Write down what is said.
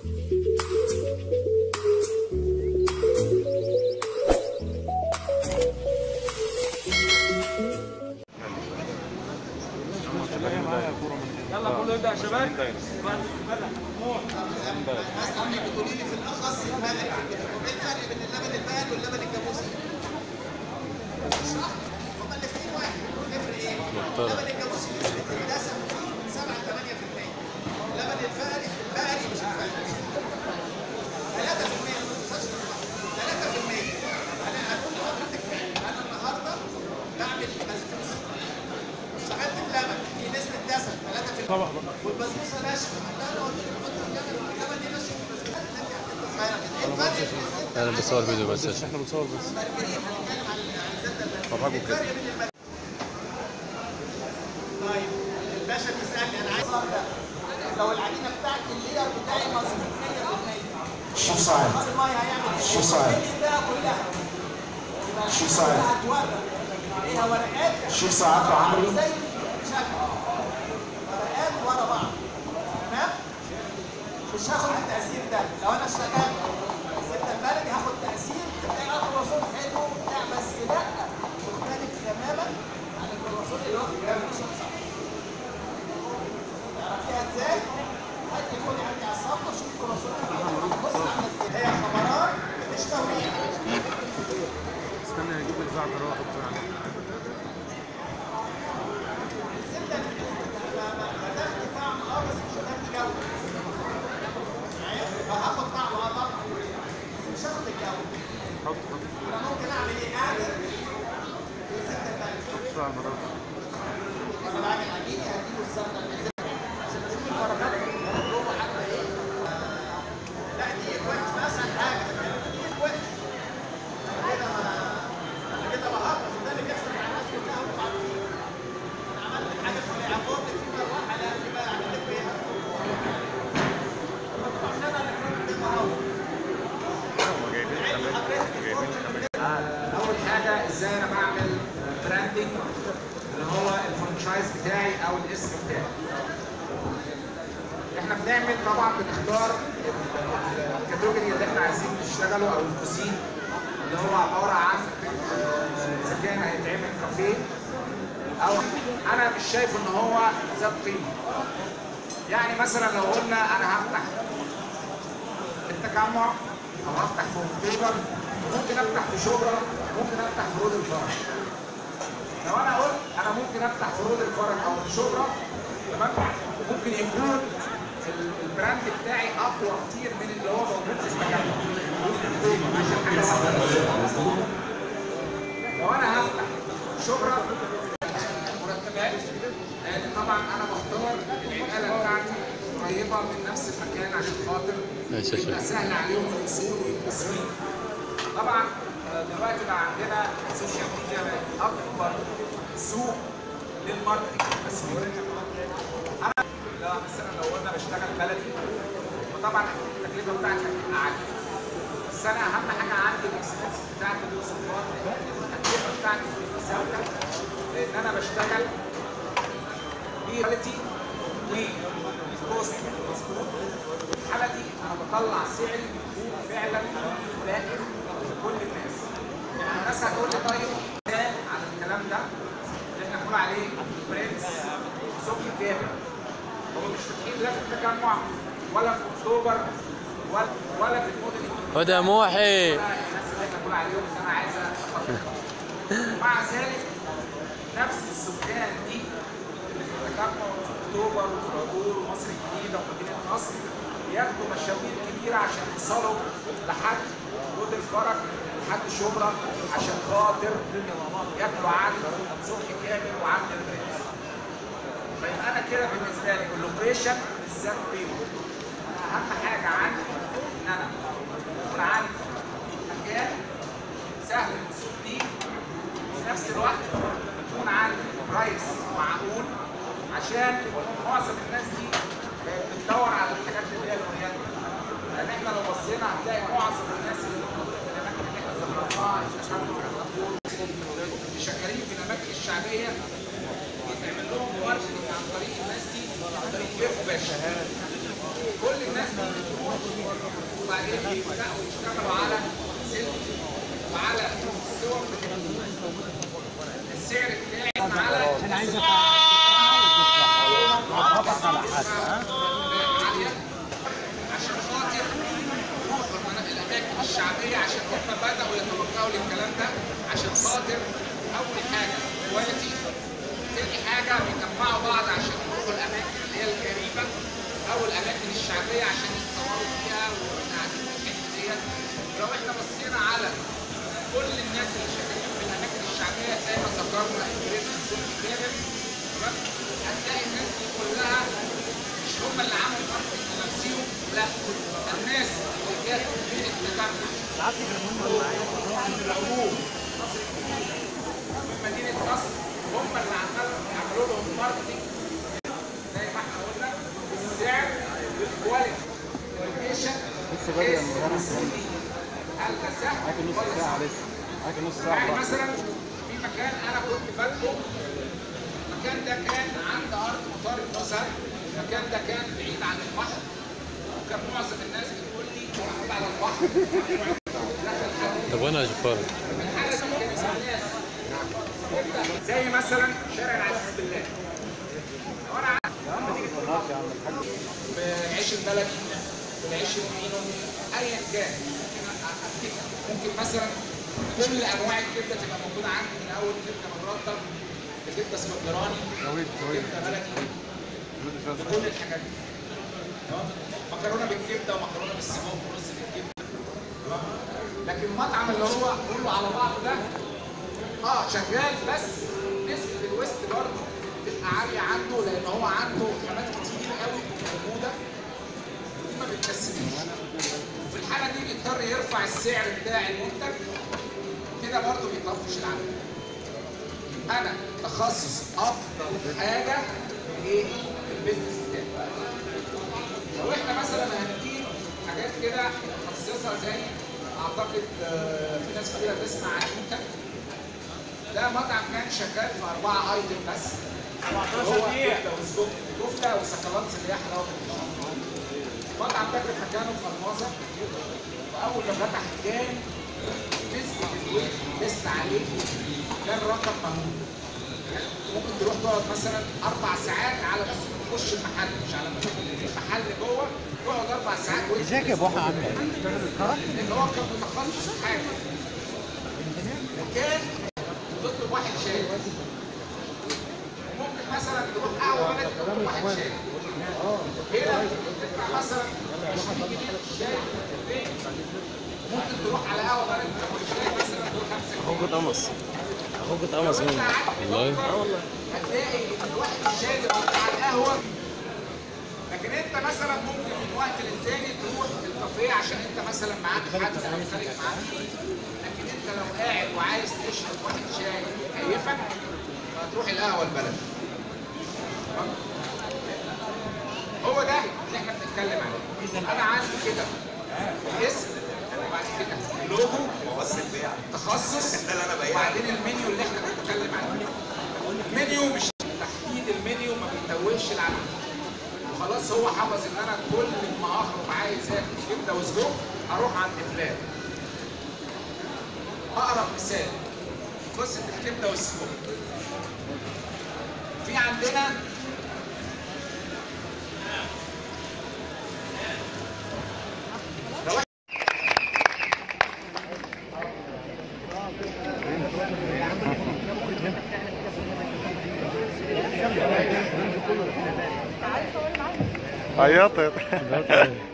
يلا كله يبدا يا شباب عمي بتقولي لي في الاخص المغرب ايه الفرق بين اللبن البقري واللبن الجاموسي؟ اشرح لي هما الاثنين واحد الفرق ايه؟ اللبن الجاموسي نسبة الدسم فيه من 7 ل 8% اللبن البقري البقري مش الفقري 3% ما توصلش 3% انا هقول لحضرتك انا النهارده بعمل بسبوسه اشتغلت بلبن في نسبة دسم 3% طبعا والبسبوسه ناشفه حتى انا قلت لحضرتك اللبن اللبن دي ناشف والبسبوسه ناشفه ايه الفرق بين الزبده انا بصور فيديو بس عشان احنا بنصور بس البرجرين هنتكلم عن عن الزبده البرجريه فرجوا كده. الفرق بين البرجرين طيب الباشا بيسالني انا عايز ابدا لو العجينه بتاعتي اللير بتاعي مظبوط 100% شوف صاحب خد الميه هيعمل ايه؟ شوف صاحب. ده كلها يبقى شوف صاحب. هتورق عليها ورقات شوف ساعات عمري زي شكل ورقات ورا بعض تمام مش هاخد التأثير ده لو انا اشتغلت الزبدة البلدي هاخد تأثير تلاقي الكرواسون حلو وبتاع بس لا مختلف تماما عن الكرواسون اللي هو في الجامعة تعرفيها ازاي؟ هاتي خدي عندي على الصفحة شوفي الكرواسون بص عاملة ازاي هي خبرات مش توريد استنى اجيب لك زعتر واحط عليه الزبدة هتاخدي طعم اه بس مش هتاخدي جودة معايا؟ فهاخد طعم اه طبعا بس مش هاخد الجودة حط حط انا ممكن اعمل ايه؟ اعمل الزبدة البلدي حط على البراءة وانا بعمل عجيني هديله الزبدة البلدي عشان اشوف الفرقات جوه حتى ايه آه، لا دي وحش مثلا حاجة دي وحش انا كده ما انا كده بهرب وده اللي بيحصل مع الناس كلها هم عارفين انا عملت حاجة في العقاب في مروحة لا دي بقى اعمل لك ايه؟ طبعا انا اللي كنت بهرب اول حاجه ازاي انا بعمل براندنج اللي هو الفرانشايز بتاعي او الاسم بتاعي احنا بنعمل طبعا بنختار الكاتيجوري اللي احنا عايزين نشتغله او الكوزين اللي هو عباره عن آه، اذا كان هيتعمل كافيه او انا مش شايف ان هو ذات قيمه يعني مثلا لو قلنا انا هفتح في التجمع او هفتح في اكتوبر ممكن افتح في شبرا ممكن افتح في رود الفرج لو انا قلت انا ممكن افتح في رود الفرج او في شبرا تمام ممكن يكون ال- البراند بتاعي اقوى كتير من اللي هو موجود في التجمع عشان حاجه واحده بس. لو انا هفتح شبرا مرتبات لان طبعا انا بختار العماله بتاعتي قريبه من نفس المكان عشان خاطر ماشي يا يبقى شيخ. سهل عليهم الوصول والتسويق. طبعا آه، دلوقتي بقى عندنا السوشيال ميديا بقت اكبر سوق للماركتنج والتسويق. انا لا مثلا لو قلنا بشتغل بلدي فطبعا التكلفه بتاعتي هتبقى عاليه. بس انا اهم حاجه عندي الاكسبنس بتاعت الوصفات التكلفه بتاعتي بتبقى ثابته لان انا بشتغل بكواليتي وكوست مظبوط في الحاله دي انا بطلع سعر يكون فعلا دائم لكل الناس يعني الناس هتقول لي طيب مثال على الكلام ده اللي احنا بنقول عليه برنس سوق كامل هو مش فاتحين لا في التجمع ولا في اكتوبر ولا ولا في المدن هدى موحي الناس اللي احنا بنقول عليهم ان انا عايز أفكر. مع ذلك نفس السكان دي اللي في التجمع وفي اكتوبر وفي العبور ومصر الجديده ومدينه نصر بياخدوا مشاوير كبيره عشان يوصلوا لحد رود الفرج لحد شبرا عشان خاطر ياكلوا عدل صبح كامل وعدل البرنس. فيبقى انا كده بالنسبه لي اللوكيشن بالذات قيمه. انا اهم حاجه عندي ان انا يكون عندي مكان سهل الوصول ليه وفي نفس الوقت يكون عندي برايس معقول عشان معظم الناس دي بتدور على الحاجات اللي هي الاورينتال لان احنا لو بصينا هنلاقي معظم الناس اللي موجوده في الاماكن اللي احنا ذكرناها اللي شغالين في العبور اللي شغالين في الاماكن الشعبيه يتعمل لهم ماركتنج عن طريق الناس دي عن طريق بيرفو باشا وبعدين بيبداوا يشتغلوا على سلك وعلى الصور السعر بتاعي على انا عايز عالية عشان خاطر الأماكن الشعبية عشان هم بدأوا يتوقعوا للكلام ده عشان خاطر أول حاجة كواليتي تاني حاجة بيجمعوا بعض عشان يروحوا الأماكن اللي هي الغريبة أو الأماكن الشعبية عشان يتصوروا فيها وإحنا قاعدين في الحتة ديت لو إحنا بصينا على كل الناس اللي شغالين في الأماكن الشعبية زي ما ذكرنا الجريد سوق كامل تمام هتلاقي الناس دي كلها مش هم اللي عملوا ماركتنج لنفسهم لا الناس اللي جت من التجمع العموم من مدينه نصر هم اللي عملوا عملوا لهم ماركتنج زي ما احنا قلنا بالسعر بالكواليتي واللوكيشن لسه بدري يا بحيث مهند. يسيب هل ده سهل معاك نص ولا ساعة صعب؟ لسه معاك نص يعني ساعة مثلا في مكان انا كنت فاتحه المكان ده كان عند ارض مطار الجزر المكان ده كان بعيد عن البحر وكان معظم الناس بتقول لي موجود على البحر طب وانا جفارك الحاله دي كانت الناس زي مثلا شارع العزيز بالله لو انا عارف لما تيجي تروح بالعيش البلدي بالعيش الفينو ايا كان ممكن أفتكر. ممكن مثلا كل انواع الكبده تبقى موجوده عندي من اول كبده مرتب لكبده اسكندراني زود زود كبده بلدي كل الحاجات دي تمام مكرونه بالكبده ومكرونه بالسجق ورز بالكبده تمام لكن المطعم اللي هو كله على بعضه ده اه شغال بس نسبه الويست برضه بتبقى عاليه عنده لان هو عنده خامات كتير قوي موجوده ودي ما بتكسبش وفي الحاله دي بيضطر يرفع السعر بتاع المنتج كده برضه بيطفش العمل انا تخصص افضل حاجه ايه في البيزنس بتاعي لو احنا مثلا هنجيب حاجات كده متخصصه زي اعتقد آه، في ناس كتير تسمع عن انت ده مطعم كان شغال في اربعه ايتم بس هو كفته وسجق كفته وسكالانس اللي هي حلاوه بالبشاميل. المطعم ده كان مكانه في الماظه واول ما فتح كان نسبه الويت لسه عليه كان رقم مهول يعني ممكن تروح تقعد مثلا اربع ساعات على بس ما تخش المحل مش على ما تدخل المحل جوه تقعد اربع ساعات وانت ازيك يا بوحة عامل لان هو كان متخصص في حاجه كان تطلب واحد شاي وممكن مثلا تروح قهوه بلد تطلب واحد شاي هنا تدفع مثلا 20 جنيه في الشاي في البيت ممكن تروح على قهوه بلد تاخد شاي مثلا ب 5 جنيه اخوك اتقمص اخوك اتقمص لو انت مني قعدت والله هتلاقي ان الواحد الشاي اللي موجود على القهوه لكن انت مثلا ممكن من وقت للتاني تروح الكافيه عشان انت مثلا معاك حد مختلف معاك لكن انت لو قاعد وعايز تشرب واحد شاي يكيفك فهتروح القهوه البلد تمام؟ هو ده اللي احنا بنتكلم عليه انا عندي كده اسم وبعد كده لوجو تخصص وبعدين المنيو اللي احنا بنتكلم عليه المنيو مش تحديد المنيو ما بيتوهش العميل وخلاص هو حفظ ان انا كل ما اخرج عايز اكل كبده وسجق هروح عند فلان اقرب مثال قصه الكبده والسجق في عندنا لو عيطت